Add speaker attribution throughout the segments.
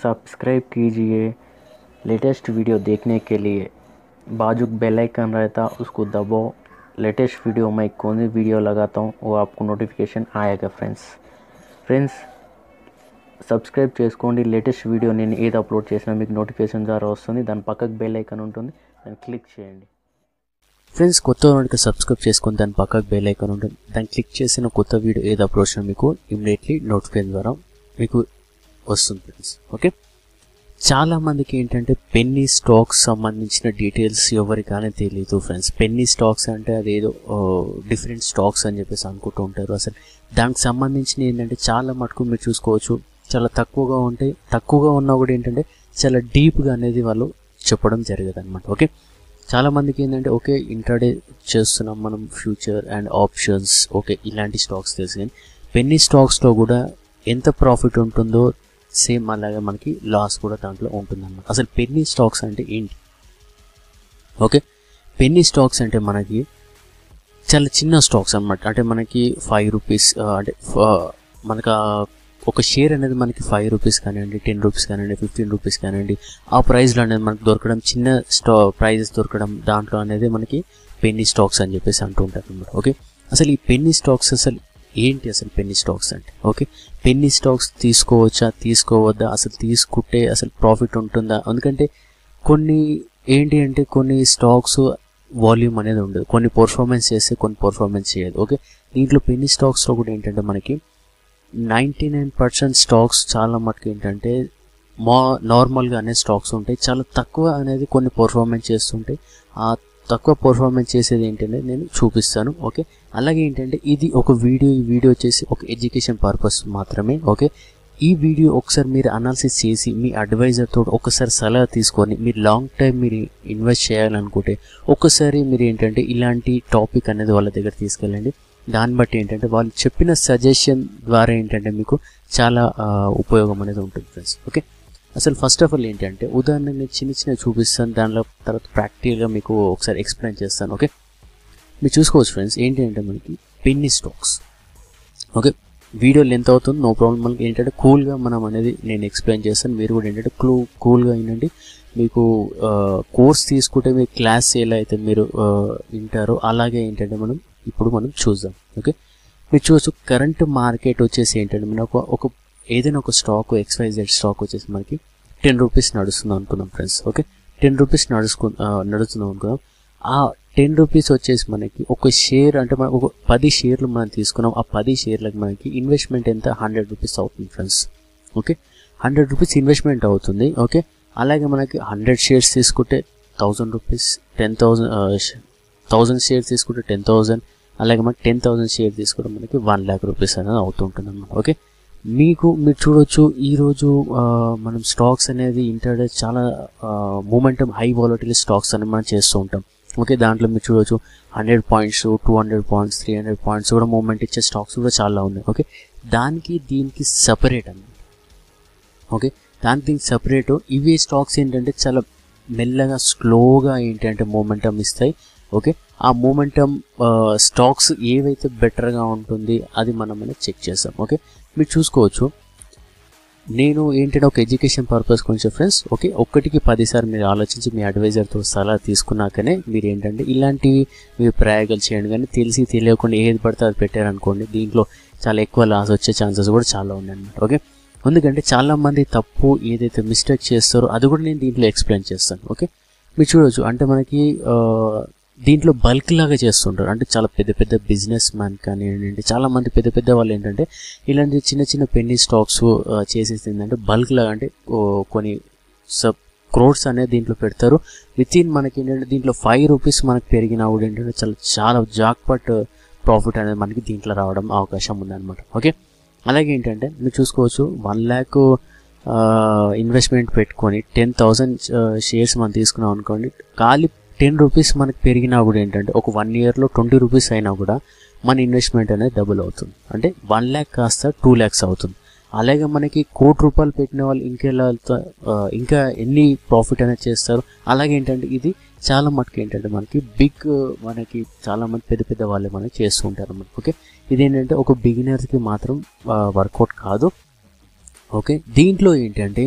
Speaker 1: subscribe कीजिए latest video देखने के लिए बाजू बेल आइकन रहता उसको दबाओ लेटेस्ट वीडियो मैं कौन सी वीडियो लगाता हूँ वो आपको नोटिफिकेशन आएगा फ्रेंड्స్ ఫ్రెండ్స్ సబ్స్క్రైబ్ చేసుకోండి లేటెస్ట్ వీడియో నేను ఏది అప్లోడ్ చేసినా మీకు నోటిఫికేషన్ ద్వారా వస్తుంది దాని పక్కకు బెల్ ఐకాన్ ఉంటుంది దాన్ని క్లిక్ చేయండి
Speaker 2: ఫ్రెండ్స్ కొత్త వాడికి సబ్స్క్రైబ్ చేసుకొని దాని పక్కకు బెల్ ఐకాన్ ఉంటుంది దాన్ని క్లిక్ చేసిన కొత్త వీడియో ఏది అప్లోడ్ చేసినా మీకు ఇమ్మీడియట్లీ నోటిఫికేషన్ ద్వారా మీకు వస్తుంది ఫ్రెండ్స్ ఓకే చాలా మందికి ఏంటంటే పెన్నీ స్టాక్స్ సంబంధించిన డీటెయిల్స్ ఎవరికైనా తెలియదు ఫ్రెండ్స్ పెన్నీ స్టాక్స్ అంటే అదేదో డిఫరెంట్ స్టాక్స్ అని చెప్పేసి అనుకుంటూ ఉంటారు అసలు దానికి సంబంధించిన ఏంటంటే చాలా మటుకు మీరు చూసుకోవచ్చు చాలా తక్కువగా ఉంటాయి తక్కువగా ఉన్నా కూడా ఏంటంటే చాలా డీప్గా అనేది వాళ్ళు చెప్పడం జరగదు అనమాట ఓకే చాలా మందికి ఏంటంటే ఓకే ఇంటర్డే చేస్తున్నాం మనం ఫ్యూచర్ అండ్ ఆప్షన్స్ ఓకే ఇలాంటి స్టాక్స్ తెలుసు కానీ పెన్నీ స్టాక్స్లో కూడా ఎంత ప్రాఫిట్ ఉంటుందో సేమ్ అలాగే మనకి లాస్ కూడా దాంట్లో ఉంటుందన్నమాట అసలు పెన్నీ స్టాక్స్ అంటే ఏంటి ఓకే పెన్నీ స్టాక్స్ అంటే మనకి చాలా చిన్న స్టాక్స్ అనమాట అంటే మనకి ఫైవ్ రూపీస్ అంటే మనకు ఒక షేర్ అనేది మనకి ఫైవ్ రూపీస్ కానివ్వండి టెన్ రూపీస్ కానివ్వండి ఫిఫ్టీన్ రూపీస్ కానివ్వండి ఆ ప్రైస్లో అనేది మనకు దొరకడం చిన్న స్టా ప్రైజెస్ దొరకడం దాంట్లో అనేది మనకి పెన్నీ స్టాక్స్ అని చెప్పేసి అంటూ ఉంటారు అనమాట ఓకే అసలు ఈ పెన్నీ స్టాక్స్ అసలు ఏంటి అసలు పెన్నీ స్టాక్స్ అంటే ఓకే పెన్నీ స్టాక్స్ తీసుకోవచ్చా తీసుకోవద్దా అసలు తీసుకుంటే అసలు ప్రాఫిట్ ఉంటుందా ఎందుకంటే కొన్ని ఏంటి అంటే కొన్ని స్టాక్స్ వాల్యూమ్ అనేది ఉండదు కొన్ని పర్ఫార్మెన్స్ చేస్తే కొన్ని పర్ఫార్మెన్స్ చేయదు ఓకే దీంట్లో పెన్నీ స్టాక్స్లో కూడా ఏంటంటే మనకి నైంటీ నైన్ పర్సెంట్ స్టాక్స్ చాలా మటుకు ఏంటంటే మా నార్మల్గా అనే స్టాక్స్ ఉంటాయి చాలా తక్కువ అనేది కొన్ని పర్ఫార్మెన్స్ చేస్తుంటాయి ఆ తక్కువ పర్ఫార్మెన్స్ చేసేది ఏంటంటే నేను చూపిస్తాను ఓకే అలాగే ఏంటంటే ఇది ఒక వీడియో ఈ వీడియో వచ్చేసి ఒక ఎడ్యుకేషన్ పర్పస్ మాత్రమే ఓకే ఈ వీడియో ఒకసారి మీరు అనాలిసిస్ చేసి మీ అడ్వైజర్తో ఒకసారి సలహా తీసుకొని మీరు లాంగ్ టైం మీరు ఇన్వెస్ట్ చేయాలనుకుంటే ఒకసారి మీరు ఏంటంటే ఇలాంటి టాపిక్ అనేది వాళ్ళ దగ్గర తీసుకెళ్ళండి దాన్ని బట్టి ఏంటంటే వాళ్ళు చెప్పిన సజెషన్ ద్వారా ఏంటంటే మీకు చాలా ఉపయోగం అనేది ఉంటుంది ఫ్రెండ్స్ ఓకే అసలు ఫస్ట్ ఆఫ్ ఆల్ ఏంటంటే ఉదాహరణకు నేను చిన్న చిన్న చూపిస్తాను దానిలో తర్వాత ప్రాక్టికల్గా మీకు ఒకసారి ఎక్స్ప్లెయిన్ చేస్తాను ఓకే మీరు చూసుకోవచ్చు ఫ్రెండ్స్ ఏంటి అంటే మనకి penny stocks okay video length అవుతుంది నో ప్రాబ్లం మనకి ఏంటంటే కూల్గా మనం అనేది నేను ఎక్స్ప్లెయిన్ చేస్తాను మీరు కూడా ఏంటంటే క్లూ కూల్గా ఏంటంటే మీకు కోర్స్ తీసుకుంటే మీ క్లాస్ ఎలా అయితే మీరు వింటారో అలాగే ఏంటంటే మనం ఇప్పుడు మనం చూద్దాం ఓకే మీరు చూడొచ్చు కరెంట్ మార్కెట్ వచ్చేసి ఏంటంటే మనం ఒక ఒక ఏదైనా ఒక స్టాక్ ఎక్స్వైజెడ్ స్టాక్ వచ్చేసి మనకి టెన్ రూపీస్ నడుస్తుంది అనుకుందాం ఫ్రెండ్స్ ఓకే టెన్ రూపీస్ నడుచుకు నడుస్తున్నాం అనుకుందాం ఆ టెన్ రూపీస్ వచ్చేసి మనకి ఒక షేర్ అంటే మనం ఒక పది షేర్లు మనం తీసుకున్నాం ఆ పది షేర్లకు మనకి ఇన్వెస్ట్మెంట్ ఎంత హండ్రెడ్ రూపీస్ అవుతుంది friends okay hundred rupees investment అవుతుంది ఓకే అలాగే మనకి హండ్రెడ్ షేర్స్ తీసుకుంటే thousand rupees ten thousand thousand shares తీసుకుంటే టెన్ థౌజండ్ అలాగే మనకి టెన్ థౌసండ్ షేర్ తీసుకోవడం మనకి వన్ ల్యాక్ రూపీస్ అనేది అవుతుంటుంది అన్నమాట ఓకే మీకు మీరు చూడొచ్చు ఈరోజు మనం స్టాక్స్ అనేది ఇంటర్డే చాలా మూమెంటం హై వాలటిల్ స్టాక్స్ అనేది మనం చేస్తూ ఉంటాం ఓకే దాంట్లో మీరు చూడొచ్చు hundred points two hundred points three hundred points కూడా మూమెంట్ ఇచ్చే స్టాక్స్ కూడా చాలా ఉన్నాయి ఓకే దానికి దీనికి సపరేట్ అన్నమాట ఓకే దానికి దీనికి సపరేట్ ఇవి స్టాక్స్ ఏంటంటే చాలా మెల్లగా స్లోగా ఏంటంటే మూమెంటం ఇస్తాయి ఓకే ఆ మూమెంటం స్టాక్స్ ఏవైతే బెటర్గా ఉంటుంది అది మనం అనేది చెక్ చేస్తాం ఓకే మీరు చూసుకోవచ్చు నేను ఏంటంటే ఒక ఎడ్యుకేషన్ పర్పస్ కొంచెం ఫ్రెండ్స్ ఓకే ఒక్కటికి పదిసార్లు మీరు ఆలోచించి మీ అడ్వైజర్తో సలహా తీసుకున్నాకనే మీరు ఏంటంటే ఇలాంటివి మీరు ప్రయోగాలు చేయండి కానీ తెలిసి తెలియకుండా ఏది పడితే అది పెట్టారనుకోండి దీంట్లో చాలా ఎక్కువ లాస్ వచ్చే ఛాన్సెస్ కూడా చాలా ఉన్నాయి అనమాట ఓకే ఎందుకంటే చాలామంది తప్పు ఏదైతే మిస్టేక్ చేస్తారో అది కూడా నేను దీంట్లో ఎక్స్ప్లెయిన్ చేస్తాను ఓకే మీరు చూడవచ్చు అంటే మనకి దీంట్లో బల్క్ లాగా చేస్తుంటారు అంటే చాలా పెద్ద పెద్ద బిజినెస్ మ్యాన్ కానీ ఏంటంటే చాలా మంది పెద్ద పెద్ద వాళ్ళు ఏంటంటే ఇలాంటి చిన్న చిన్న పెన్నీ స్టాక్స్ చేసేసి ఏంటంటే బల్క్ లాగా అంటే కొన్ని సబ్ క్రోడ్స్ అనేది దీంట్లో పెడతారు విత్ ఇన్ మనకి ఏంటంటే దీంట్లో ఫైవ్ రూపీస్ మనకి పెరిగినా కూడా ఏంటంటే చాలా చాలా జాక్పట్ ప్రాఫిట్ అనేది మనకి దీంట్లో రావడం అవకాశం ఉందన్నమాట ఓకే అలాగే ఏంటంటే మీరు చూసుకోవచ్చు వన్ ల్యాక్ ఇన్వెస్ట్మెంట్ పెట్టుకొని టెన్ థౌజండ్ షేర్స్ మనం తీసుకున్నాం అనుకోండి ఖాళీ టెన్ రూపీస్ మనకి పెరిగినా కూడా ఏంటంటే ఒక వన్ ఇయర్లో ట్వంటీ రూపీస్ అయినా కూడా మన ఇన్వెస్ట్మెంట్ అనేది డబుల్ అవుతుంది అంటే వన్ ల్యాక్ కాస్త టూ ల్యాక్స్ అవుతుంది అలాగే మనకి కోటి రూపాయలు పెట్టిన వాళ్ళు ఇంకెలా ఇంకా ఎన్ని ప్రాఫిట్ అనేది చేస్తారు అలాగే ఏంటంటే ఇది చాలా మటుకు ఏంటంటే మనకి బిగ్ మనకి చాలా మంది పెద్ద పెద్ద వాళ్ళే మనకి చేస్తూ ఉంటారు అన్నమాట ఓకే ఇదేంటంటే ఒక బిగినర్స్కి మాత్రం వర్కౌట్ కాదు ఓకే దీంట్లో ఏంటంటే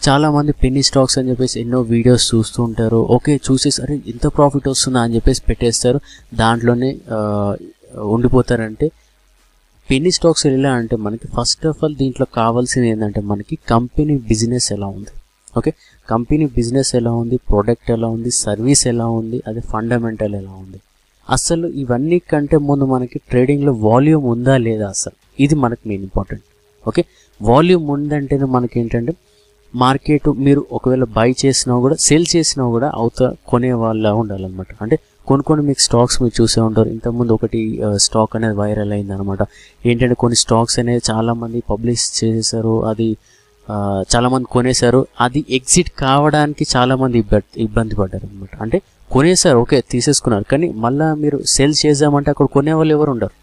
Speaker 2: చాలా మంది పెన్నీ స్టాక్స్ అని చెప్పేసి ఎన్నో వీడియోస్ చూస్తూ ఉంటారు ఓకే చూసేసి అరే ఇంత ప్రాఫిట్ వస్తుందా అని చెప్పేసి పెట్టేస్తారు దాంట్లోనే ఆ, ఉండిపోతారంటే పెన్నీ స్టాక్స్ ఎలా అంటే మనకి ఫస్ట్ ఆఫ్ ఆల్ దీంట్లో కావాల్సింది ఏంటంటే మనకి కంపెనీ బిజినెస్ ఎలా ఉంది ఓకే కంపెనీ బిజినెస్ ఎలా ఉంది ప్రోడక్ట్ ఎలా ఉంది సర్వీస్ ఎలా ఉంది అది ఫండమెంటల్ ఎలా ఉంది అసలు ఇవన్నీ కంటే ముందు మనకి ట్రేడింగ్లో వాల్యూమ్ ఉందా లేదా అసలు ఇది మనకి మెయిన్ ఇంపార్టెంట్ ఓకే వాల్యూమ్ ఉందంటేనే మనకి ఏంటంటే మార్కెట్ మీరు ఒకవేళ బై చేసినా కూడా సెల్ చేసినా కూడా అవత కొనే వాళ్ళ ఉండాలన్నమాట అంటే కొన్ని కొన్ని మీకు స్టాక్స్ మీరు చూసే ఉంటారు ఇంతకుముందు ఒకటి స్టాక్ అనేది వైరల్ అయింది అనమాట ఏంటంటే కొన్ని స్టాక్స్ అనేవి చాలా మంది పబ్లిష్ చేశారు అది ఆ, చాలా మంది కొనేశారు అది ఎగ్జిట్ కావడానికి చాలా మంది ఇబ్బ- ఇబ్బంది పడ్డారు అనమాట అంటే కొనేశారు ఓకే తీసేసుకున్నారు కానీ మళ్ళీ మీరు సెల్ చేద్దామంటే అక్కడ కొనే వాళ్ళు ఎవరు ఉండరు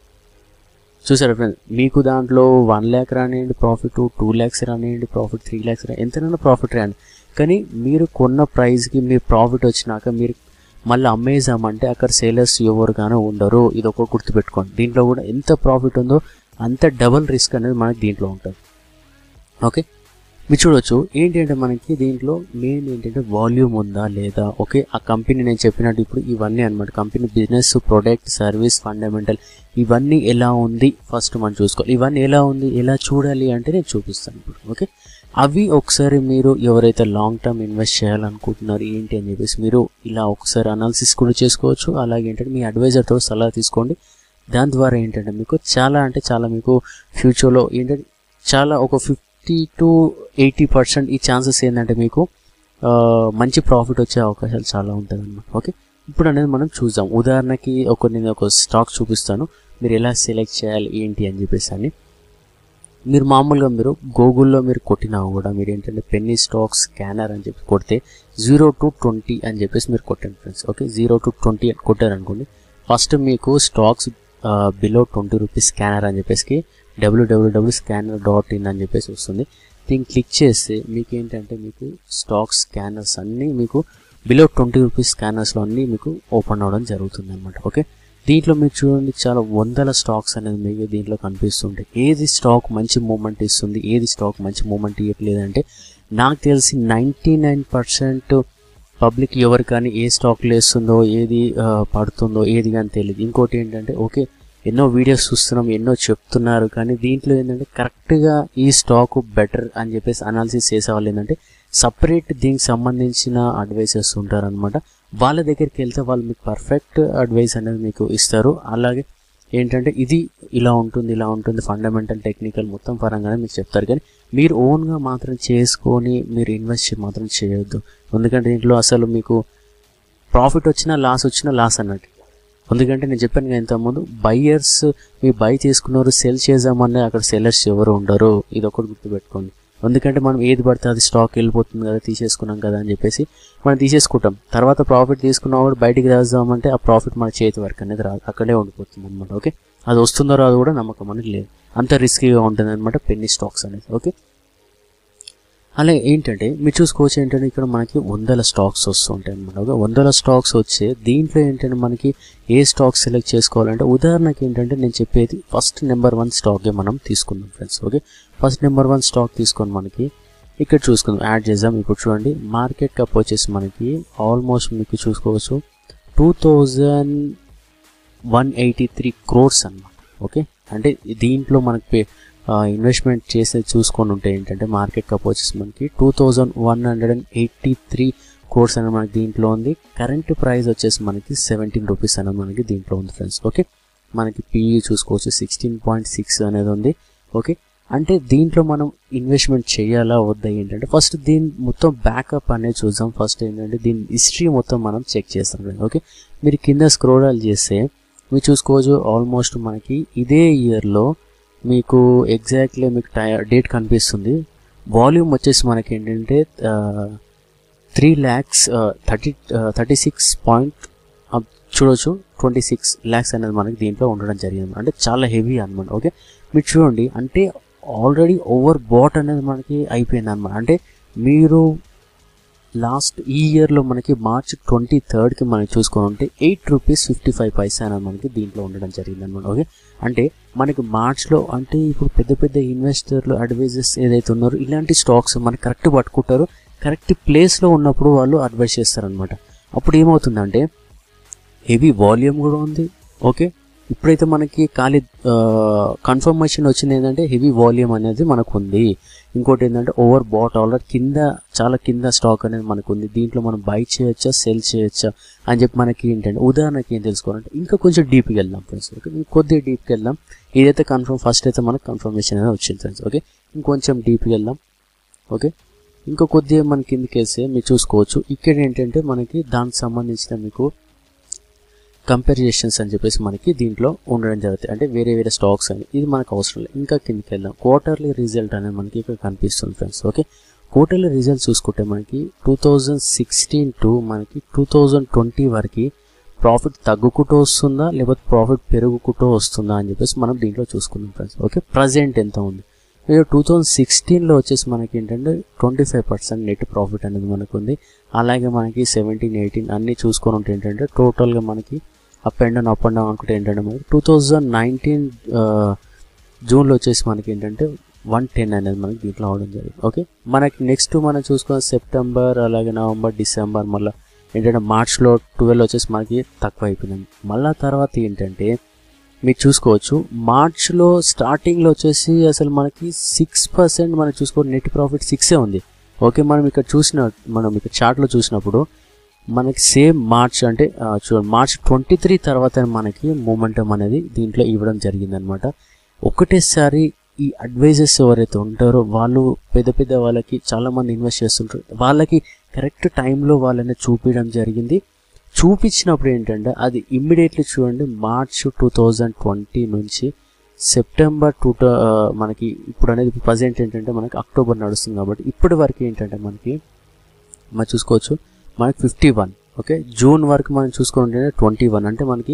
Speaker 2: చూసారా ఫ్రెండ్స్ మీకు దాంట్లో వన్ ల్యాక్ రానివ్వండి ప్రాఫిట్ టూ ల్యాక్స్ రానివ్వండి ప్రాఫిట్ త్రీ ల్యాక్స్ రా ఎంతైనా ప్రాఫిట్ రాండి కానీ మీరు కొన్న ప్రైస్కి మీరు ప్రాఫిట్ వచ్చినాక మీరు మళ్ళీ అమ్మేసామంటే అక్కడ సేలర్స్ ఎవరుగానో ఉండరు ఇది ఒక గుర్తుపెట్టుకోండి దీంట్లో కూడా ఎంత ప్రాఫిట్ ఉందో అంత డబల్ రిస్క్ అనేది మనకి దీంట్లో ఉంటుంది ఓకే మీరు చూడొచ్చు ఏంటంటే మనకి దీంట్లో మెయిన్ ఏంటంటే వాల్యూమ్ ఉందా లేదా ఓకే ఆ కంపెనీ నేను చెప్పినట్టు ఇప్పుడు ఇవన్నీ అనమాట company business product service fundamental ఇవన్నీ ఎలా ఉంది ఫస్ట్ మనం చూసుకోవాలి ఇవన్నీ ఎలా ఉంది ఎలా చూడాలి అంటే నేను చూపిస్తాను ఇప్పుడు ఓకే అవి ఒకసారి మీరు ఎవరైతే లాంగ్ టర్మ్ ఇన్వెస్ట్ చేయాలనుకుంటున్నారు ఏంటి అని చెప్పేసి మీరు ఇలా ఒకసారి అనాలిసిస్ కూడా చేసుకోవచ్చు అలాగే ఏంటంటే మీ అడ్వైజర్తో సలహా తీసుకోండి దాని ద్వారా ఏంటంటే మీకు చాలా అంటే చాలా మీకు ఫ్యూచర్లో ఏంటంటే చాలా ఒక ఫిఫ్టీ టు ఎయిటీ పర్సెంట్ ఈ ఛాన్సెస్ ఏంటంటే మీకు ఆ, మంచి ప్రాఫిట్ వచ్చే అవకాశాలు చాలా ఉంటుంది అనమాట ఓకే ఇప్పుడు అనేది మనం చూద్దాం ఉదాహరణకి ఒక నేను ఒక స్టాక్ చూపిస్తాను మీరు ఎలా సెలెక్ట్ చేయాలి ఏంటి అని చెప్పేసి అని మీరు మామూలుగా మీరు గూగుల్లో మీరు కొట్టినా కూడా మీరు ఏంటంటే పెన్నీ స్టాక్ స్కానర్ అని చెప్పి కొడితే జీరో టు ట్వంటీ అని చెప్పేసి మీరు కొట్టండి friends okay zero to twenty అని కొట్టారనుకోండి ఫస్ట్ మీకు stocks below twenty rupees scanner అని చెప్పేసి డబ్ల్యూడబ్ల్యూడబ్ల్యూ స్కానర్ డాట్ ఇన్ అని చెప్పేసి వస్తుంది దీన్ని క్లిక్ చేస్తే మీకు ఏంటంటే మీకు స్టాక్ స్కానర్స్ అన్నీ మీకు బిలో ట్వంటీ రూపీస్ స్కానర్స్లో అన్నీ మీకు ఓపెన్ అవ్వడం జరుగుతుంది అనమాట ఓకే దీంట్లో మీరు చూడండి చాలా వందల స్టాక్స్ అనేది మీకు దీంట్లో కనిపిస్తుంటాయి ఏది స్టాక్ మంచి మూమెంట్ ఇస్తుంది ఏది స్టాక్ మంచి మూమెంట్ ఇవ్వట్లేదంటే నాకు తెలిసి నైంటీ నైన్ పర్సెంట్ పబ్లిక్ ఎవరు కానీ ఏ స్టాక్లు వేస్తుందో ఏది ఆ, పడుతుందో ఏది కానీ తెలియదు ఇంకోటి ఏంటంటే ఓకే ఎన్నో వీడియోస్ చూస్తున్నాం ఎన్నో చెప్తున్నారు కానీ దీంట్లో ఏంటంటే కరెక్ట్గా ఈ స్టాక్ బెటర్ అని చెప్పేసి అనాలిసిస్ చేసే వాళ్ళు ఏంటంటే సపరేట్ దీనికి సంబంధించిన అడ్వైసెస్ ఉంటారనమాట వాళ్ళ దగ్గరికి వెళ్తే వాళ్ళు మీకు పర్ఫెక్ట్ అడ్వైస్ అనేది మీకు ఇస్తారు అలాగే ఏంటంటే ఇది ఇలా ఉంటుంది ఇలా ఉంటుంది ఫండమెంటల్ టెక్నికల్ మొత్తం పరంగానే మీకు చెప్తారు కానీ మీరు ఓన్గా మాత్రం చేసుకొని మీరు ఇన్వెస్ట్ మాత్రం చేయొద్దు ఎందుకంటే దీంట్లో అసలు మీకు ప్రాఫిట్ వచ్చినా లాస్ వచ్చినా లాస్ అన్నట్టు ఎందుకంటే నేను చెప్పాను కదా ఇంతకుముందు బయ్యర్స్ మీ బై తీసుకున్నారు సెల్ చేద్దామని అక్కడ సెల్లర్స్ ఎవరు ఉండరు ఇది ఒకటి గుర్తుపెట్టుకోండి ఎందుకంటే మనం ఏది పడితే అది స్టాక్ వెళ్ళిపోతుంది కదా తీసేసుకున్నాం కదా అని చెప్పేసి మనం తీసేసుకుంటాం తర్వాత ప్రాఫిట్ తీసుకున్నా కూడా బయటికి రాద్దామంటే ఆ ప్రాఫిట్ మన చేతి వరకు అనేది రాదు అక్కడే ఉండిపోతుంది అనమాట ఓకే అది వస్తుందో రాదు కూడా నమ్మకం అనేది లేదు అంత రిస్కీగా ఉంటుంది అనమాట పెన్నీ స్టాక్స్ అనేది ఓకే అలాగే ఏంటంటే మీరు చూసుకోవచ్చు ఏంటంటే ఇక్కడ మనకి వందల స్టాక్స్ వస్తుంటాయి అనమాట ఓకే వందల స్టాక్స్ వచ్చే దీంట్లో ఏంటంటే మనకి ఏ స్టాక్ సెలెక్ట్ చేసుకోవాలంటే ఉదాహరణకి ఏంటంటే నేను చెప్పేది ఫస్ట్ నెంబర్ వన్ స్టాకే మనం తీసుకుందాం friends okay first number one stock తీసుకొని మనకి ఇక్కడ చూసుకుందాం యాడ్ చేద్దాం ఇప్పుడు చూడండి మార్కెట్ కప్ వచ్చేసి మనకి ఆల్మోస్ట్ మీకు చూసుకోవచ్చు two thousand one eighty three crores అనమాట ఓకే అంటే దీంట్లో మనకి ఇన్వెస్ట్మెంట్ చేసే చూసుకొని ఉంటే ఏంటంటే మార్కెట్ కప్ వచ్చేసి మనకి two thousand one hundred and eighty three crores అనేది మనకి దీంట్లో ఉంది కరెంట్ ప్రైస్ వచ్చేసి మనకి సెవెంటీన్ రూపీస్ అనేది మనకి దీంట్లో ఉంది ఫ్రెండ్స్ ఓకే మనకి పిఈ చూసుకోవచ్చు సిక్స్టీన్ పాయింట్ సిక్స్ అనేది ఉంది ఓకే అంటే దీంట్లో మనం ఇన్వెస్ట్మెంట్ చేయాలా వద్దా ఏంటంటే ఫస్ట్ దీని మొత్తం బ్యాకప్ అనేది చూద్దాం ఫస్ట్ ఏంటంటే దీని హిస్టరీ మొత్తం మనం చెక్ చేస్తాం ఓకే మీరు కింద స్క్రోల్ చేస్తే మీరు చూసుకోవచ్చు ఆల్మోస్ట్ మనకి ఇదే ఇయర్లో మీకు ఎగ్జాక్ట్లీ మీకు టై డేట్ కనిపిస్తుంది వాల్యూమ్ వచ్చేసి మనకి ఏంటంటే three lakhs thirty thirty six point చూడవచ్చు ట్వంటీ సిక్స్ ల్యాక్స్ అనేది మనకి దీంట్లో ఉండడం జరిగింది అంటే చాలా హెవీ అనమాట ఓకే మీరు చూడండి అంటే ఆల్రెడీ ఓవర్ బాట్ అనేది మనకి అయిపోయింది అనమాట అంటే మీరు లాస్ట్ ఈ ఇయర్లో మనకి మార్చ్ ట్వంటీ థర్డ్కి మనం చూసుకొని ఉంటే eight rupees fifty five paisa అనేది మనకి దీంట్లో ఉండడం జరిగింది అనమాట ఓకే అంటే మనకి మార్చ్లో అంటే ఇప్పుడు పెద్ద పెద్ద ఇన్వెస్టర్లు అడ్వైజర్స్ ఏదైతే ఉన్నారో ఇలాంటి స్టాక్స్ మనకి కరెక్ట్ పట్టుకుంటారు కరెక్ట్ ప్లేస్లో ఉన్నప్పుడు వాళ్ళు అడ్వైస్ చేస్తారనమాట అప్పుడు ఏమవుతుందంటే హెవీ వాల్యూమ్ కూడా ఉంది ఓకే ఇప్పుడైతే మనకి ఖాళీ కన్ఫర్మేషన్ వచ్చింది ఏంటంటే హెవీ వాల్యూమ్ అనేది మనకు ఉంది ఇంకోటి ఏంటంటే ఓవర్ బాట్ ఆల్రెడీ కింద చాలా కింద స్టాక్ అనేది మనకు ఉంది దీంట్లో మనం బై చేయొచ్చా సెల్ చేయొచ్చా అని చెప్పి మనకి ఏంటంటే ఉదాహరణకి ఏం తెలుసుకోవాలంటే ఇంకా కొంచెం డీప్కి వెళ్దాం ఫ్రెండ్స్ ఓకే ఇంకొద్దిగా డీప్కి వెళ్దాం ఇదైతే కన్ఫర్మ్ ఫస్ట్ అయితే మనకు కన్ఫర్మేషన్ అనేది వచ్చింది ఫ్రెండ్స్ ఓకే ఇంకొంచెం డీప్కి వెళ్దాం ఓకే ఇంకా కొద్దిగా మన కిందకి వేస్తే మీరు చూసుకోవచ్చు ఇక్కడ ఏంటంటే మనకి దానికి సంబంధించిన మీకు కంపారిజేషన్స్ అని చెప్పేసి మనకి దీంట్లో ఉండడం జరుగుతుంది అంటే వేరే వేరే స్టాక్స్ అని ఇది మనకు అవసరం లేదు ఇంకా కిందకి వెళ్దాం క్వార్టర్లీ రిజల్ట్ అనేది మనకి ఇక్కడ కనిపిస్తుంది ఫ్రెండ్స్ ఓకే క్వార్టర్లీ రిజల్ట్ చూసుకుంటే మనకి టూ థౌజండ్ సిక్స్టీన్ టు మనకి టూ థౌజండ్ ట్వంటీ వరకు ప్రాఫిట్ తగ్గుకుంటూ వస్తుందా లేకపోతే ప్రాఫిట్ పెరుగుకుంటూ వస్తుందా అని చెప్పేసి మనం దీంట్లో చూసుకుందాం ఫ్రెండ్స్ ఓకే ప్రజెంట్ ఎంత ఉంది మీరు టూ థౌజండ్ సిక్స్టీన్లో వచ్చేసి మనకి ఏంటంటే twenty five percent net profit అనేది మనకు ఉంది అలాగే మనకి సెవెంటీన్ ఎయిటీన్ అన్నీ చూసుకొని ఉంటే ఏంటంటే టోటల్గా మనకి up and down up and down అనుకుంటే ఏంటంటే మనకి టూ థౌజండ్ నైన్టీన్ జూన్లో వచ్చేసి మనకి ఏంటంటే వన్ టెన్ అనేది మనకి దీంట్లో అవడం జరిగింది ఓకే మనకి నెక్స్ట్ మనం చూసుకున్న సెప్టెంబర్ అలాగే నవంబర్ డిసెంబర్ మళ్ళీ ఏంటంటే మార్చ్లో ట్వెల్వ్ వచ్చేసి మనకి తక్కువ అయిపోయింది మళ్ళీ తర్వాత ఏంటంటే మీరు చూసుకోవచ్చు మార్చ్లో స్టార్టింగ్లో వచ్చేసి అసలు మనకి సిక్స్ పర్సెంట్ మనం చూసుకోవచ్చు నెట్ ప్రాఫిట్ సిక్సే ఉంది ఓకే మనం ఇక్కడ చూసిన మనం ఇక్కడ చార్ట్లో చూసినప్పుడు మనకి సేమ్ మార్చ్ అంటే ఆ, చూడండి మార్చ్ ట్వంటీ త్రీ తర్వాత మనకి మూమెంటం అనేది దీంట్లో ఇవ్వడం జరిగిందనమాట ఒకటేసారి ఈ అడ్వైజర్స్ ఎవరైతే ఉంటారో వాళ్ళు పెద్ద పెద్ద వాళ్ళకి చాలామంది ఇన్వెస్ట్ చేస్తుంటారు వాళ్ళకి కరెక్ట్ టైంలో వాళ్ళని చూపించడం జరిగింది చూపించినప్పుడు ఏంటంటే అది ఇమ్మీడియట్లీ చూడండి మార్చ్ టూ థౌజండ్ ట్వంటీ నుంచి సెప్టెంబర్ టూ మనకి ఇప్పుడు అనేది ప్రజెంట్ ఏంటంటే మనకి అక్టోబర్ నడుస్తుంది కాబట్టి ఇప్పటి వరకు ఏంటంటే మనకి మనం చూసుకోవచ్చు మనకి ఫిఫ్టీ వన్ ఓకే జూన్ వరకు మనం చూసుకుంటే ట్వంటీ వన్ అంటే మనకి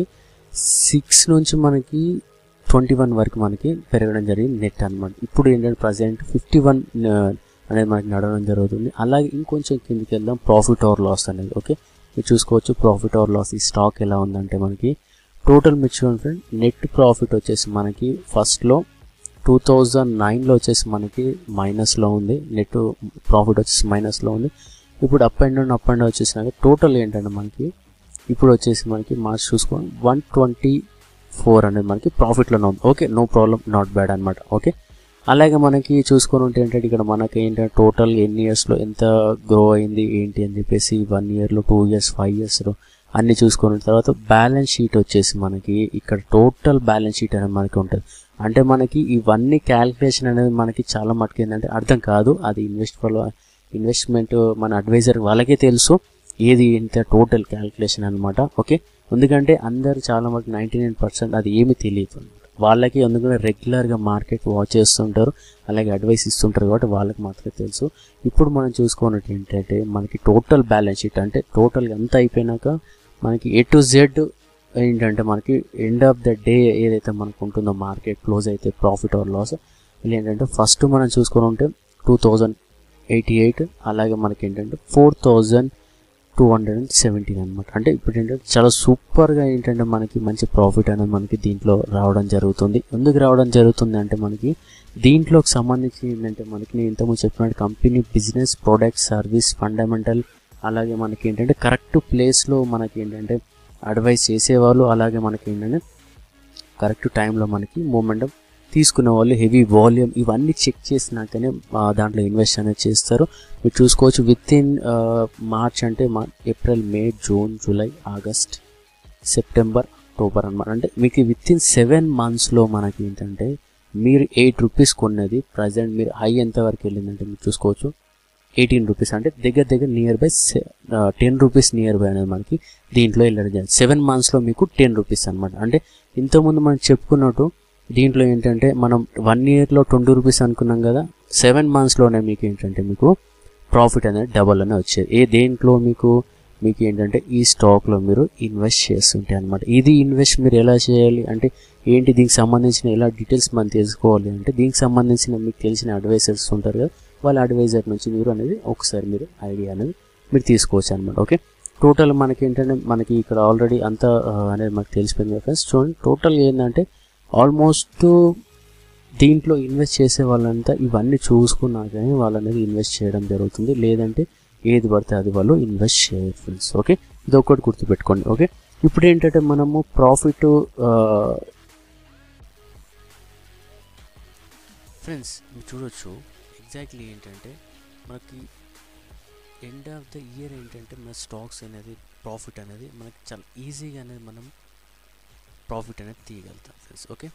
Speaker 2: సిక్స్ నుంచి మనకి ట్వంటీ వన్ వరకు మనకి పెరగడం జరిగింది నెట్ అనమాట ఇప్పుడు ఏంటంటే ప్రజెంట్ ఫిఫ్టీ వన్ అనేది మనకి నడవడం జరుగుతుంది అలాగే ఇంకొంచెం కిందికి వెళ్దాం ప్రాఫిట్ ఆర్ లాస్ అనేది ఓకే మీరు చూసుకోవచ్చు ప్రాఫిట్ ఆర్ లాస్ ఈ స్టాక్ ఎలా ఉందంటే మనకి టోటల్ మీరు చూడండి ఫ్రెండ్ నెట్ ప్రాఫిట్ వచ్చేసి మనకి ఫస్ట్లో టూ థౌజండ్ నైన్లో వచ్చేసి మనకి మైనస్లో ఉంది నెట్ ప్రాఫిట్ వచ్చేసి మైనస్లో ఉంది ఇప్పుడు up and down up and down వచ్చేసినాక టోటల్ ఏంటంటే మనకి ఇప్పుడు వచ్చేసి మనకి మార్చ్ చూసుకోండి వన్ ట్వంటీ ఫోర్ అనేది మనకి ప్రాఫిట్లోనే ఉంది okay no problem not bad అనమాట ఓకే అలాగే మనకి చూసుకొని ఉంటే ఏంటంటే ఇక్కడ మనకి ఏంటంటే టోటల్ ఎన్ని ఇయర్స్లో ఎంత గ్రో అయింది ఏంటి అని చెప్పేసి వన్ ఇయర్లో టూ ఇయర్స్ ఫైవ్ ఇయర్స్లో అన్ని చూసుకున్న తర్వాత బ్యాలెన్స్ షీట్ వచ్చేసి మనకి ఇక్కడ టోటల్ బ్యాలెన్స్ షీట్ అనేది మనకి ఉంటుంది అంటే మనకి ఇవన్నీ క్యాలిక్యులేషన్ అనేది మనకి చాలా మటుకు ఏంటంటే అర్థం కాదు అది ఇన్వెస్ట్ ఇన్వెస్ట్మెంట్ మన అడ్వైజర్ వాళ్ళకే తెలుసు ఏది ఇంత టోటల్ క్యాలిక్యులేషన్ అనమాట ఓకే ఎందుకంటే అందరు చాలా మటుకు నైంటీ నైన్ పర్సెంట్ అది ఏమీ తెలియదు వాళ్ళకి ఎందుకంటే రెగ్యులర్గా మార్కెట్ వాచ్ చేస్తుంటారు అలాగే అడ్వైస్ ఇస్తుంటారు కాబట్టి వాళ్ళకి మాత్రమే తెలుసు ఇప్పుడు మనం చూసుకున్నట్టు ఏంటంటే మనకి టోటల్ బ్యాలెన్స్ షీట్ అంటే టోటల్ అంతా అయిపోయినాక మనకి ఏ టు జెడ్ ఏంటంటే మనకి ఎండ్ ఆఫ్ ద డే ఏదైతే మనకు ఉంటుందో మార్కెట్ క్లోజ్ అయితే ప్రాఫిట్ ఆర్ లాస్ ఇలా ఏంటంటే ఫస్ట్ మనం చూసుకొని ఉంటే టూ థౌజండ్ ఎయిటీ ఎయిట్ అలాగే మనకి ఏంటంటే four thousand two hundred and seventeen అనమాట అంటే ఇప్పుడు ఏంటంటే చాలా సూపర్గా ఏంటంటే మనకి మంచి ప్రాఫిట్ అనేది మనకి దీంట్లో రావడం జరుగుతుంది ఎందుకు రావడం జరుగుతుంది అంటే మనకి దీంట్లోకి సంబంధించి ఏంటంటే మనకి నేను ఇంతకుముందు చెప్పినట్టు company business product service fundamental అలాగే మనకి ఏంటంటే కరెక్ట్ ప్లేస్లో మనకి ఏంటంటే అడ్వైస్ చేసేవాళ్ళు అలాగే మనకి ఏంటంటే కరెక్ట్ టైంలో మనకి మూమెంటం తీసుకునే వాళ్ళు హెవీ వాల్యూమ్ ఇవన్నీ చెక్ చేసినాకనే ఆ, దాంట్లో ఇన్వెస్ట్ అనేది చేస్తారు మీరు చూసుకోవచ్చు విత్ ఇన్ మార్చ్ అంటే మా April May June July August September October అనమాట అంటే మీకు విత్ ఇన్ సెవెన్ మంత్స్లో మనకి ఏంటంటే మీరు ఎయిట్ రూపీస్ కొన్నది ప్రజెంట్ మీరు హై ఎంత వరకు వెళ్ళిందంటే మీరు చూసుకోవచ్చు ఎయిటీన్ రూపీస్ అంటే దగ్గర దగ్గర nearby ten rupees nearby అనేది మనకి దీంట్లో వెళ్ళడం జరిగింది సెవెన్ మంత్స్లో మీకు టెన్ రూపీస్ అనమాట అంటే ఇంతకుముందు మనం చెప్పుకున్నట్టు దీంట్లో ఏంటంటే మనం వన్ ఇయర్లో ట్వంటీ రూపీస్ అనుకున్నాం కదా సెవెన్ మంత్స్లోనే మీకు ఏంటంటే మీకు ప్రాఫిట్ అనేది డబల్ అనే వచ్చేది ఏ దేంట్లో మీకు మీకు ఏంటంటే ఈ స్టాక్లో మీరు ఇన్వెస్ట్ చేస్తుంటే అనమాట ఇది ఇన్వెస్ట్ మీరు ఎలా చేయాలి అంటే ఏంటి దీనికి సంబంధించిన ఎలా డీటెయిల్స్ మనం తెలుసుకోవాలి అంటే దీనికి సంబంధించిన మీకు తెలిసిన అడ్వైజర్స్ ఉంటారు కదా వాళ్ళ అడ్వైజర్ నుంచి మీరు అనేది ఒకసారి మీరు ఐడియా అనేది మీరు తీసుకోవచ్చు అనమాట ఓకే టోటల్ మనకి ఏంటంటే మనకి ఇక్కడ ఆల్రెడీ అంతా ఆ, అనేది మనకు తెలిసిపోయింది ఫ్రెండ్స్ చూడండి టోటల్ ఏంటంటే ఆల్మోస్ట్ దీంట్లో ఇన్వెస్ట్ చేసే వాళ్ళంతా ఇవన్నీ చూసుకున్నాకనే వాళ్ళు అనేది ఇన్వెస్ట్ చేయడం జరుగుతుంది లేదంటే ఏది పడితే అది వాళ్ళు ఇన్వెస్ట్ చేయరు ఫ్రెండ్స్ ఓకే ఇది ఒకటి గుర్తుపెట్టుకోండి ఓకే ఇప్పుడు ఏంటంటే మనము ప్రాఫిట్ ఫ్రెండ్స్ మీరు చూడొచ్చు ఎగ్జాక్ట్లీ ఏంటంటే మనకి ఎండ్ ఆఫ్ ద ఇయర్ ఏంటంటే మన స్టాక్స్ అనేది ప్రాఫిట్ అనేది మనకి చాలా ఈజీగా అనేది మనం ప్రాఫిట్ అనేది తీయగలుగుతాం friends okay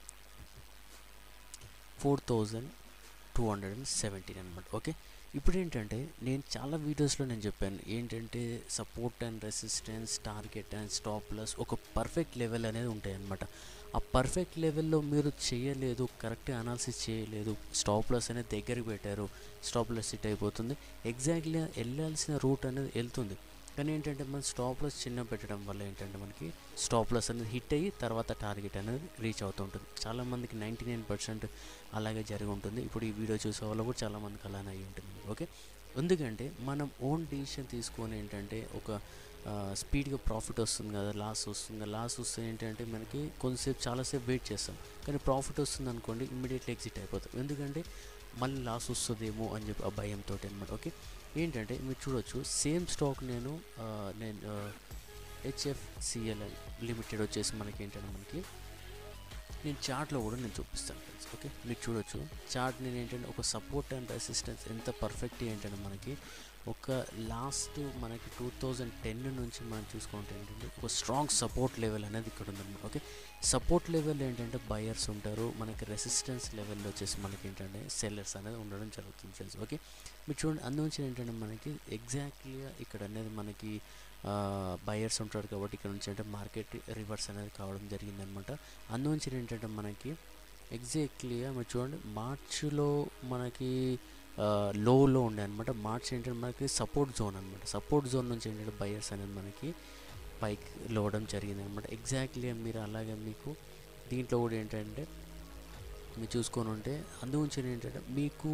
Speaker 2: four thousand two hundred and seventeen అనమాట ఓకే ఇప్పుడు ఏంటంటే నేను చాలా వీడియోస్లో నేను చెప్పాను ఏంటంటే support and resistance target and stop plus ఒక పర్ఫెక్ట్ లెవెల్ అనేది ఉంటాయి అన్నమాట ఆ పర్ఫెక్ట్ లెవెల్లో మీరు చేయలేదు కరెక్ట్గా అనాలిసిస్ చేయలేదు స్టాప్ లాస్ అనేది దగ్గరికి పెట్టారు స్టాప్ లాస్ హిట్ అయిపోతుంది ఎగ్జాక్ట్లీ వెళ్ళాల్సిన రూట్ అనేది వెళ్తుంది కానీ ఏంటంటే మన స్టాప్ లాస్ చిన్న పెట్టడం వల్ల ఏంటంటే మనకి స్టాప్ లాస్ అనేది హిట్ అయ్యి తర్వాత టార్గెట్ అనేది రీచ్ అవుతూ ఉంటుంది చాలామందికి నైంటీ నైన్ పర్సెంట్ అలాగే జరిగి ఉంటుంది ఇప్పుడు ఈ వీడియో చూసే వాళ్ళు కూడా చాలామందికి అలానే అయి ఉంటుంది ఓకే ఎందుకంటే మనం ఓన్ డిసిషన్ తీసుకొని ఏంటంటే ఒక స్పీడ్గా ప్రాఫిట్ వస్తుంది కదా లాస్ వస్తుంది లాస్ వస్తే ఏంటంటే మనకి కొంతసేపు చాలాసేపు వెయిట్ చేస్తాం కానీ ప్రాఫిట్ వస్తుంది అనుకోండి ఇమ్మీడియట్లీ ఎగ్జిట్ అయిపోతాం ఎందుకంటే మళ్ళీ లాస్ వస్తుందేమో అని చెప్పి ఆ భయంతో అనమాట ఓకే ఏంటంటే మీరు చూడొచ్చు సేమ్ స్టాక్ నేను ఆ, నేను హెచ్ఎఫ్సిఎల్ లిమిటెడ్ వచ్చేసి మనకి ఏంటంటే మనకి నేను చార్ట్లో కూడా నేను చూపిస్తాను ఫ్రెండ్స్ ఓకే మీరు చూడొచ్చు చార్ట్ నేను ఏంటంటే ఒక సపోర్ట్ అండ్ రెసిస్టెన్స్ ఎంత పర్ఫెక్ట్ ఏంటంటే మనకి ఒక లాస్ట్ మనకి టూ థౌజండ్ టెన్ నుంచి మనం చూసుకుంటే ఏంటంటే ఒక స్ట్రాంగ్ సపోర్ట్ లెవెల్ అనేది ఇక్కడ ఉందన్నమాట ఓకే సపోర్ట్ లెవెల్ ఏంటంటే బయర్స్ ఉంటారు మనకి రెసిస్టెన్స్ లెవెల్లో వచ్చేసి మనకి ఏంటంటే సెల్లర్స్ అనేది ఉండడం జరుగుతుంది ఫ్రెండ్స్ ఓకే మీరు చూడండి అందునుంచి ఏంటంటే మనకి ఎగ్జాక్ట్లీగా ఇక్కడ అనేది మనకి బయర్స్ ఉంటారు కాబట్టి ఇక్కడ నుంచి అంటే మార్కెట్ రివర్స్ అనేది కావడం జరిగిందనమాట అందునుంచి ఏంటంటే మనకి ఎగ్జాక్ట్లీగా మీరు చూడండి మార్చ్లో మనకి లోలో ఉండే అనమాట మార్చ్ ఏంటంటే మనకి సపోర్ట్ జోన్ అనమాట సపోర్ట్ జోన్ నుంచి ఏంటంటే బయర్స్ అనేది మనకి పైకి లోవడం జరిగింది అనమాట ఎగ్జాక్ట్లీ మీరు అలాగే మీకు దీంట్లో కూడా ఏంటంటే మీరు చూసుకొని ఉంటే అందుగురించి ఏంటంటే మీకు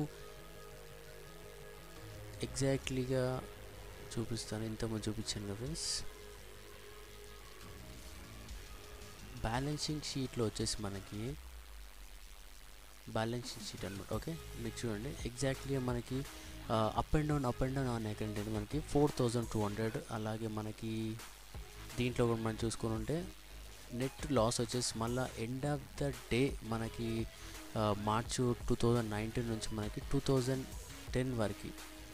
Speaker 2: ఎగ్జాక్ట్లీగా చూపిస్తాను ఇంతకుముందు చూపించాను కదా ఫ్రెండ్స్ బ్యాలెన్సింగ్ షీట్లో వచ్చేసి మనకి బ్యాలెన్సింగ్ షీట్ అనమాట ఓకే మీరు చూడండి ఎగ్జాక్ట్లీ మనకి up and down up and down on ఏంటంటే మనకి ఫోర్ థౌజండ్ టూ హండ్రెడ్ అలాగే మనకి దీంట్లో కూడా మనం చూసుకొని ఉంటే నెట్ లాస్ వచ్చేసి మళ్ళీ ఎండ్ ఆఫ్ ద డే మనకి మార్చ్ టూ థౌజండ్ నైన్టీన్ నుంచి మనకి టూ థౌజండ్ టెన్ వరకు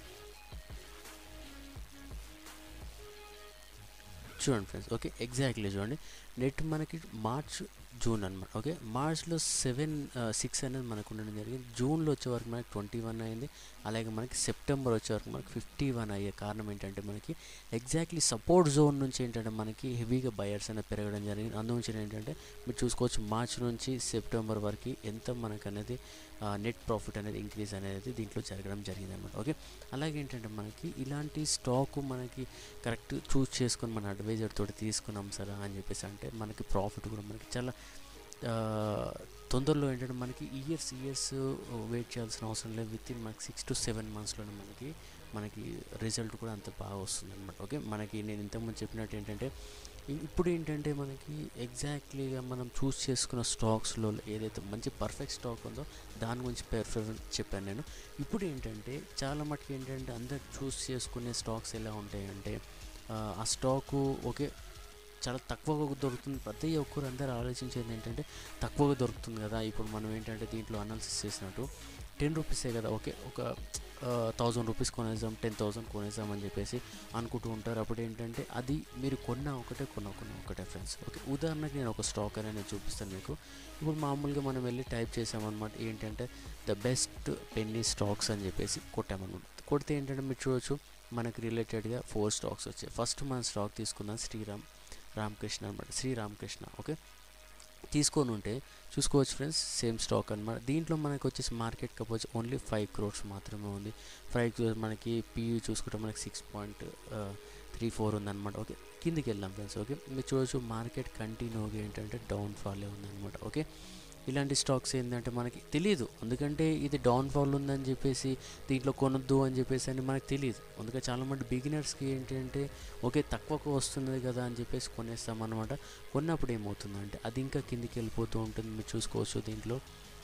Speaker 2: చూడండి ఫ్రెండ్స్ ఓకే ఎగ్జాక్ట్లీ చూడండి నెట్ మనకి మార్చ్ జూన్ అనమాట ఓకే మార్చ్లో సెవెన్ సిక్స్ అనేది మనకు ఉండడం జరిగింది జూన్లో వచ్చే వరకు మనకి ట్వంటీ వన్ అయింది అలాగే మనకి సెప్టెంబర్ వచ్చే వరకు మనకి ఫిఫ్టీ వన్ అయ్యే కారణం ఏంటంటే మనకి ఎగ్జాక్ట్లీ సపోర్ట్ జోన్ నుంచి ఏంటంటే మనకి హెవీగా బయర్స్ అనేది పెరగడం జరిగింది అందునుంచి ఏంటంటే మీరు చూసుకోవచ్చు మార్చ్ నుంచి సెప్టెంబర్ వరకు ఎంత మనకు అనేది నెట్ ప్రాఫిట్ అనేది ఇంక్రీజ్ అనేది దీంట్లో జరగడం జరిగింది అనమాట ఓకే అలాగే ఏంటంటే మనకి ఇలాంటి స్టాక్ మనకి కరెక్ట్ చూస్ చేసుకొని మన అడ్వైజర్ తోటి తీసుకున్నాం సరే అని చెప్పేసి అంటే మనకి ప్రాఫిట్ కూడా మనకి చాలా ఆ, తొందరలో ఏంటంటే మనకి ఇయర్స్ ఇయర్స్ వెయిట్ చేయాల్సిన అవసరం లేదు విత్ ఇన్ మనకి సిక్స్ టు సెవెన్ మంత్స్లోనే మనకి మనకి రిజల్ట్ కూడా అంత బాగా వస్తుంది అనమాట ఓకే మనకి నేను ఇంతకుముందు చెప్పినట్టు ఏంటంటే ఇ- ఇప్పుడు ఏంటంటే మనకి ఎగ్జాక్ట్లీగా మనం చూస్ చేసుకున్న స్టాక్స్లో ఏదైతే మంచి పర్ఫెక్ట్ స్టాక్ ఉందో దాని గురించి పెర్ఫెక్ట్ చెప్పాను నేను ఇప్పుడు ఏంటంటే చాలా మటుకు ఏంటంటే అందరు చూస్ చేసుకునే స్టాక్స్ ఎలా ఉంటాయంటే ఆ, ఆ స్టాకు ఓకే చాలా తక్కువగా దొరుకుతుంది ప్రతి ఒక్కరు అందరూ ఆలోచించేది ఏంటంటే తక్కువగా దొరుకుతుంది కదా ఇప్పుడు మనం ఏంటంటే దీంట్లో అనాలిసిస్ చేసినట్టు టెన్ రూపీసే కదా ఓకే ఒక థౌజండ్ రూపీస్ కొనేసాం టెన్ థౌసండ్ కొనేసాం అని చెప్పేసి అనుకుంటూ ఉంటారు అప్పుడు ఏంటంటే అది మీరు కొన్న ఒకటే కొన్న కొన్న ఒకటే ఫ్రెండ్స్ ఓకే ఉదాహరణకి నేను ఒక స్టాక్ అనేది నేను చూపిస్తాను మీకు ఇప్పుడు మామూలుగా మనం వెళ్ళి టైప్ చేసామన్నమాట ఏంటంటే ద బెస్ట్ పెన్నీ స్టాక్స్ అని చెప్పేసి కొట్టామన్నమాట కొడితే ఏంటంటే మీరు చూడొచ్చు మనకి రిలేటెడ్గా ఫోర్ స్టాక్స్ వచ్చాయి ఫస్ట్ మన స్టాక్ తీసుకుందాం శ్రీరామ్ రామకృష్ణ అనమాట శ్రీ రామకృష్ణ ఓకే తీసుకొని ఉంటే చూసుకోవచ్చు ఫ్రెండ్స్ సేమ్ స్టాక్ అనమాట దీంట్లో మనకి వచ్చేసి మార్కెట్ కప్ వచ్చి ఓన్లీ ఫైవ్ క్రోర్స్ మాత్రమే ఉంది ఫైవ్ క్రోర్స్ మనకి పియూ చూసుకుంటే మనకి సిక్స్ పాయింట్ త్రీ ఫోర్ ఉందన్నమాట ఓకే కిందికి వెళ్దాం ఫ్రెండ్స్ ఓకే మీరు చూడొచ్చు మార్కెట్ కంటిన్యూగా ఏంటంటే డౌన్ ఫాలే ఉందన్నమాట ఓకే ఇలాంటి స్టాక్స్ ఏంటంటే మనకి తెలియదు ఎందుకంటే ఇది డౌన్ ఫాల్ ఉందని చెప్పేసి దీంట్లో కొనొద్దు అని చెప్పేసి అని మనకు తెలియదు అందుకే చాలామంది బిగినర్స్కి ఏంటి అంటే ఓకే తక్కువకు వస్తున్నది కదా అని చెప్పేసి కొనేస్తాం అనమాట కొన్నప్పుడు ఏమవుతుందంటే అది ఇంకా కిందికి వెళ్ళిపోతూ ఉంటుంది మీరు చూసుకోవచ్చు దీంట్లో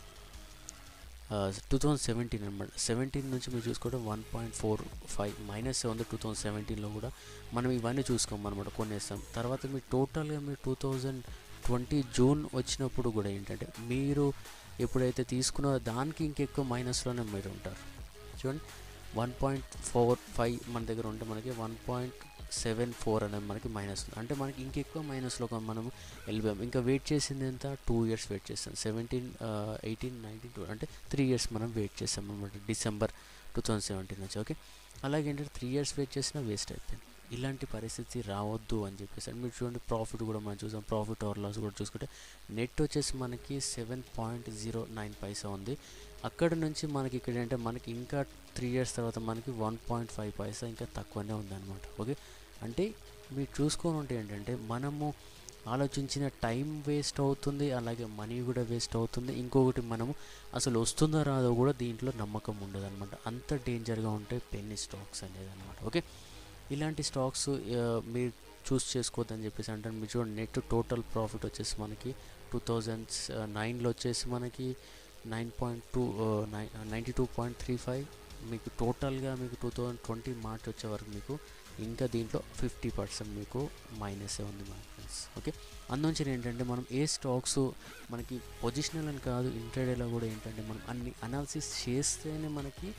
Speaker 2: టూ థౌజండ్ సెవెంటీన్ అనమాట సెవెంటీన్ నుంచి మీరు చూసుకోవడం one point four five minus ఉంది టూ థౌజండ్ సెవెంటీన్లో కూడా మనం ఇవన్నీ చూసుకోం అనమాట కొనేస్తాం తర్వాత మీరు టోటల్గా మీరు టూ థౌజండ్ ట్వంటీ జూన్ వచ్చినప్పుడు కూడా ఏంటంటే మీరు ఎప్పుడైతే తీసుకున్నారో దానికి ఇంకెక్కువ మైనస్లోనే మీరు ఉంటారు చూడండి వన్ పాయింట్ ఫోర్ ఫైవ్ మన దగ్గర ఉంటే మనకి వన్ పాయింట్ సెవెన్ ఫోర్ అనేది మనకి మైనస్ ఉంది అంటే మనకి ఇంకెక్కువ మైనస్లో మనం వెళ్ళిపోయాం ఇంకా వెయిట్ చేసింది ఎంత టూ ఇయర్స్ వెయిట్ చేస్తాం సెవెంటీన్ ఎయిటీన్ నైన్టీన్ టూ అంటే త్రీ ఇయర్స్ మనం వెయిట్ చేస్తాం అనమాట డిసెంబర్ టూ థౌజండ్ సెవెంటీన్ నుంచి ఓకే అలాగే ఏంటంటే త్రీ ఇయర్స్ వెయిట్ చేసినా వేస్ట్ అయిపోయింది ఇలాంటి పరిస్థితి రావద్దు అని చెప్పేసి మీరు చూడండి ప్రాఫిట్ కూడా మనం చూసాం ప్రాఫిట్ ఆర్ లాస్ కూడా చూసుకుంటే నెట్ వచ్చేసి మనకి సెవెన్ పాయింట్ జీరో నైన్ పైసా ఉంది అక్కడ నుంచి మనకి ఇక్కడ ఏంటంటే మనకి ఇంకా త్రీ ఇయర్స్ తర్వాత మనకి వన్ పాయింట్ ఫైవ్ పైసా ఇంకా తక్కువనే ఉందన్నమాట ఓకే అంటే మీరు చూసుకొని ఉంటే ఏంటంటే మనము ఆలోచించిన టైం వేస్ట్ అవుతుంది అలాగే మనీ కూడా వేస్ట్ అవుతుంది ఇంకొకటి మనము అసలు వస్తుందో రాదో కూడా దీంట్లో నమ్మకం ఉండదు అనమాట అంత డేంజర్గా ఉంటాయి పెన్ని స్టాక్స్ అనేది అనమాట ఓకే ఇలాంటి స్టాక్స్ మీరు చూస్ చేసుకోవద్దని చెప్పేసి అంటే మీరు చూడండి నెట్ టోటల్ ప్రాఫిట్ వచ్చేసి మనకి టూ థౌజండ్ నైన్లో వచ్చేసి మనకి nine point two nine ninety two point three five మీకు టోటల్గా మీకు టూ థౌజండ్ ట్వంటీ మార్చ్ వచ్చే వరకు మీకు ఇంకా దీంట్లో ఫిఫ్టీ పర్సెంట్ మీకు మైనసే ఉంది మన ఫ్రెండ్స్ ఓకే అందుంచి ఏంటంటే మనం ఏ స్టాక్స్ మనకి పొజిషనల్ అని కాదు ఇంటర్డేలో కూడా ఏంటంటే మనం అన్ని అనాలిసిస్ చేస్తేనే మనకి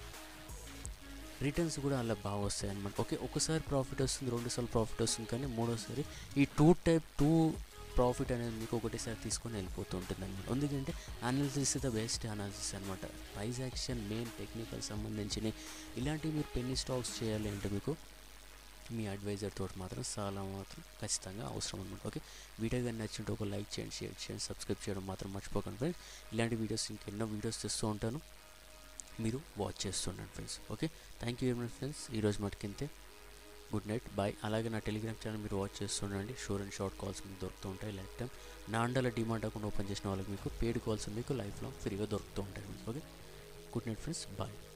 Speaker 2: రిటర్న్స్ కూడా అలా బాగా వస్తాయి అనమాట ఓకే ఒకసారి ప్రాఫిట్ వస్తుంది రెండుసార్లు ప్రాఫిట్ వస్తుంది కానీ మూడోసారి ఈ టూ టైప్ టూ ప్రాఫిట్ అనేది మీకు ఒకటేసారి తీసుకొని వెళ్ళిపోతూ ఉంటుంది అనమాట ఎందుకంటే అనాలిసిస్ ద బెస్ట్ అనాలిసిస్ అనమాట ప్రైస్ యాక్షన్ మెయిన్ టెక్నికల్ సంబంధించిన ఇలాంటివి మీరు పెన్ని స్టాక్స్ చేయాలి అంటే మీకు మీ అడ్వైజర్ తోటి మాత్రం చాలా మాత్రం ఖచ్చితంగా అవసరం అనమాట ఓకే వీడియో కానీ నచ్చింటే ఒక లైక్ చేయండి షేర్ చేయండి సబ్స్క్రైబ్ చేయడం మాత్రం మర్చిపోకండి ఫ్రెండ్స్ ఇలాంటి వీడియోస్ ఇంకెన్నో వీడియోస్ తెస్తూ ఉంటాను మీరు వాచ్ చేస్తుండండి friends okay thank you very much friends ఈరోజు మటుకింతే గుడ్ నైట్ బాయ్ అలాగే నా టెలిగ్రామ్ ఛానల్ మీరు వాచ్ చేస్తుండండి షూర్ అండ్ షార్ట్ కాల్స్ మీకు దొరుకుతూ ఉంటాయి లైఫ్ టైం నా అండల డిమాండ్ అకౌంట్ ఓపెన్ చేసిన వాళ్ళకి మీకు పేడ్ కాల్స్ మీకు లైఫ్లో ఫ్రీగా దొరుకుతూ ఉంటాయి okay good night friends bye